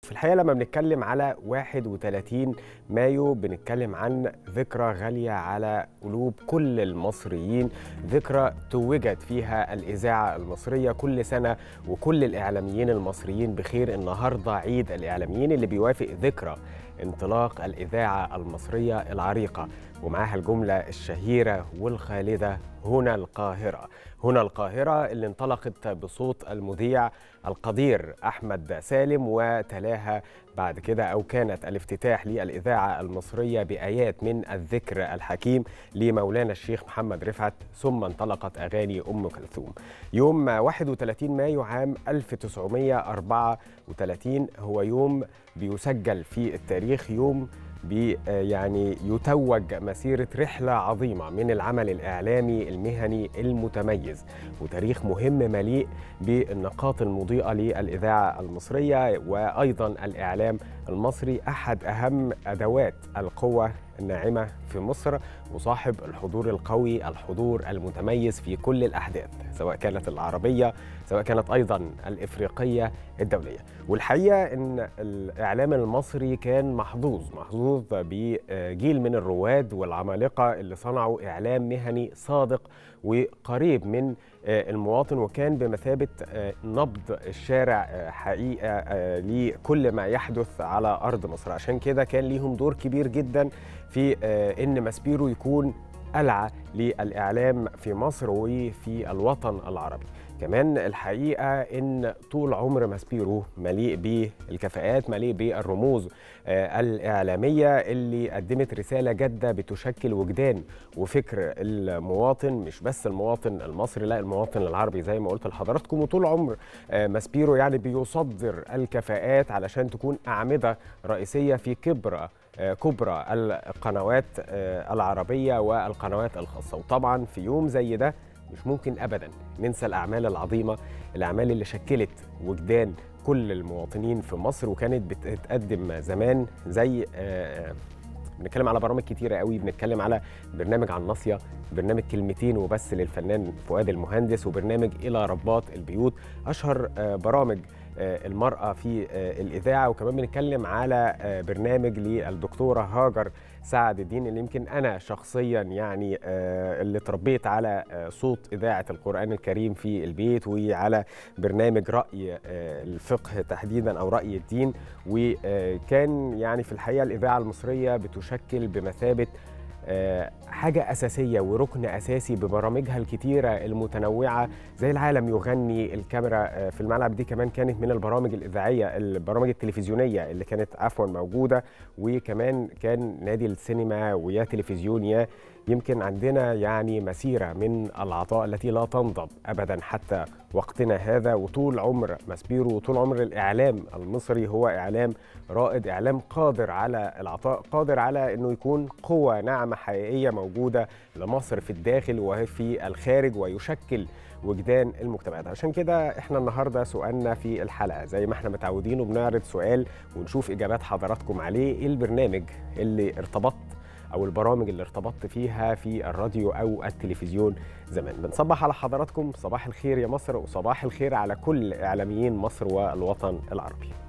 في الحقيقة لما بنتكلم على 31 مايو بنتكلم عن ذكرى غالية على قلوب كل المصريين ذكرى توجت فيها الإذاعة المصرية كل سنة وكل الإعلاميين المصريين بخير النهاردة عيد الإعلاميين اللي بيوافق ذكرى انطلاق الإذاعة المصرية العريقة ومعاها الجملة الشهيرة والخالدة هنا القاهرة هنا القاهرة اللي انطلقت بصوت المذيع القدير أحمد سالم وتلاها بعد كده أو كانت الافتتاح للإذاعة المصرية بآيات من الذكر الحكيم لمولانا الشيخ محمد رفعت ثم انطلقت أغاني أم كلثوم يوم 31 مايو عام 1934 هو يوم بيسجل في التاريخ يوم بي يعني يتوج مسيرة رحلة عظيمة من العمل الإعلامي المهني المتميز وتاريخ مهم مليء بالنقاط المضيئة للإذاعة المصرية وأيضا الإعلام المصري أحد أهم أدوات القوة الناعمة في مصر وصاحب الحضور القوي الحضور المتميز في كل الأحداث سواء كانت العربية سواء كانت أيضا الإفريقية الدولية والحقيقة أن الإعلام المصري كان محظوظ محظوظ بجيل من الرواد والعمالقة اللي صنعوا إعلام مهني صادق وقريب من المواطن وكان بمثابة نبض الشارع حقيقة لكل ما يحدث على أرض مصر عشان كده كان ليهم دور كبير جدا في أن ماسبيرو يكون قلعة للإعلام في مصر وفي الوطن العربي كمان الحقيقة إن طول عمر ماسبيرو مليء بالكفاءات مليء بالرموز الإعلامية اللي قدمت رسالة جادة بتشكل وجدان وفكر المواطن مش بس المواطن المصري لا المواطن العربي زي ما قلت لحضراتكم وطول عمر ماسبيرو يعني بيصدر الكفاءات علشان تكون أعمدة رئيسية في كبرى كبرى القنوات العربية والقنوات الخاصة وطبعا في يوم زي ده مش ممكن ابدا ننسى الاعمال العظيمه الاعمال اللي شكلت وجدان كل المواطنين في مصر وكانت بتتقدم زمان زي بنتكلم على برامج كتيرة قوي بنتكلم على برنامج عن ناصية برنامج كلمتين وبس للفنان فؤاد المهندس وبرنامج إلى رباط البيوت أشهر برامج المرأة في الإذاعة وكمان بنتكلم على برنامج للدكتورة هاجر سعد الدين اللي يمكن أنا شخصيا يعني اللي تربيت على صوت إذاعة القرآن الكريم في البيت وعلى برنامج رأي الفقه تحديدا أو رأي الدين وكان يعني في الحقيقة الإذاعة المصرية بتشكل بمثابة حاجة أساسية وركن أساسي ببرامجها الكتيرة المتنوعة زي العالم يغني الكاميرا في الملعب دي كمان كانت من البرامج الإذاعية البرامج التلفزيونية اللي كانت عفوا موجودة وكمان كان نادي السينما ويا تلفزيون يا يمكن عندنا يعني مسيرة من العطاء التي لا تنضب أبدا حتى وقتنا هذا وطول عمر ماسبيرو وطول عمر الإعلام المصري هو إعلام رائد إعلام قادر على العطاء قادر على أنه يكون قوة ناعمة حقيقية موجودة لمصر في الداخل وفي الخارج ويشكل وجدان المجتمعات عشان كده احنا النهارده سؤالنا في الحلقه زي ما احنا متعودين وبنعرض سؤال ونشوف اجابات حضراتكم عليه ايه البرنامج اللي ارتبطت او البرامج اللي ارتبطت فيها في الراديو او التلفزيون زمان بنصبح على حضراتكم صباح الخير يا مصر وصباح الخير على كل اعلاميين مصر والوطن العربي